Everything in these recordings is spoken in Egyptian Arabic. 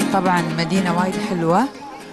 طبعا مدينة وايد حلوة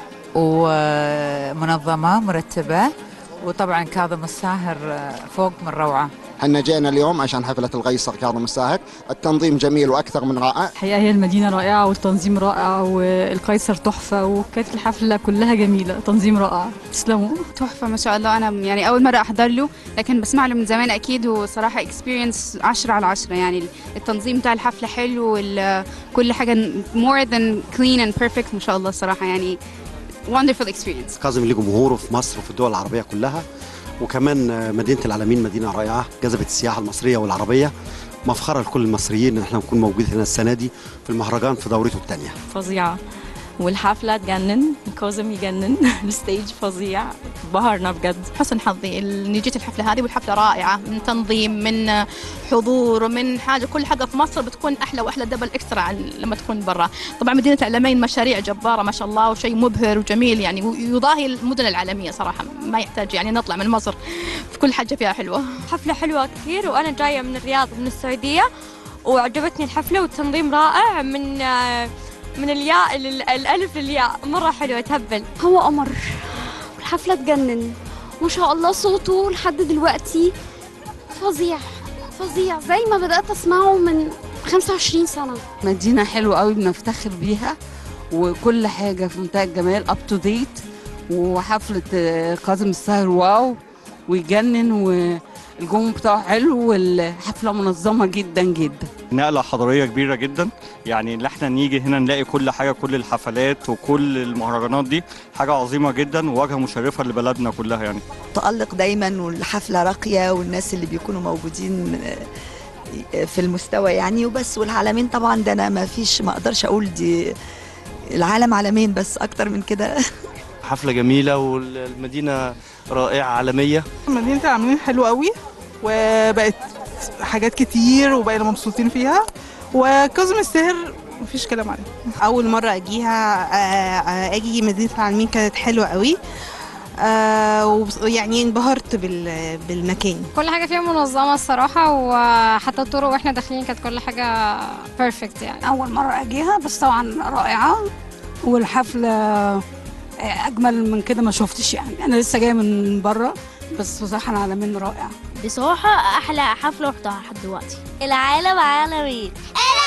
ومنظمة مرتبة وطبعا كاظم الساهر فوق من روعة احنا جينا اليوم عشان حفلة القيصر كاظم الساهر التنظيم جميل وأكثر من رائع الحقيقة هي المدينة رائعة والتنظيم رائع والقيصر تحفة وكانت الحفلة كلها جميلة تنظيم رائع تسلموا تحفة ما شاء الله أنا يعني أول مرة أحضر له لكن بسمع له من زمان أكيد وصراحة اكسبيرينس 10 على 10 يعني التنظيم بتاع الحفلة حلو وكل حاجة more than clean and perfect ما شاء الله الصراحة يعني wonderful experience كاظم ليه جمهوره في مصر وفي الدول العربية كلها وكمان مدينة العالمين مدينة رائعة جذبت السياحة المصرية والعربية مفخرة لكل المصريين ان احنا نكون موجودين هنا السنة دي في المهرجان في دورته الثانية فظيعة والحفلة تجنن كوزم يجنن الستيج فظيع بهرنا بجد حسن حظي اني جيت الحفله هذه والحفله رائعه من تنظيم من حضور من حاجه كل حاجه في مصر بتكون احلى واحلى دبل اكسترا عن لما تكون برا طبعا مدينه العلمين مشاريع جباره ما شاء الله وشيء مبهر وجميل يعني ويضاهي المدن العالميه صراحه ما يحتاج يعني نطلع من مصر في كل حاجه فيها حلوه حفلة حلوة كثير وأنا جاية من الرياض من السعودية وعجبتني الحفلة والتنظيم رائع من من الياء للألف للياء مرة حلوة تهبل هو قمر والحفلة تجنن ما شاء الله صوته لحد دلوقتي فظيع فظيع زي ما بدأت أسمعه من 25 سنة مدينة حلوة قوي بنفتخر بيها وكل حاجة في منتهى الجمال اب تو ديت وحفلة كاظم الساهر واو ويجنن والجو بتاعه حلو والحفلة منظمة جدا جدا نقلة حضارية كبيرة جدا يعني ان احنا نيجي هنا نلاقي كل حاجة كل الحفلات وكل المهرجانات دي حاجة عظيمة جدا وواجهة مشرفة لبلدنا كلها يعني تألق دايما والحفلة راقية والناس اللي بيكونوا موجودين في المستوى يعني وبس والعالمين طبعا ده انا ما فيش ما اقدرش اقول دي العالم عالمين بس اكتر من كده حفلة جميلة والمدينة رائعة عالمية مدينة العالمين حلوة قوي وبقت حاجات كتير وبقينا مبسوطين فيها وكاظم الساهر مفيش كلام عليه اول مره اجيها اجي مدينه العالمين كانت حلوه قوي ويعني انبهرت بالمكان كل حاجه فيها منظمه الصراحه وحتى الطرق واحنا داخلين كانت كل حاجه بيرفكت يعني اول مره اجيها بس طبعا رائعه والحفله اجمل من كده ما شفتش يعني انا لسه جايه من بره بس بصراحه العالمين رائع بصراحه احلى حفله رحتها لحد دلوقتي العالم عالمين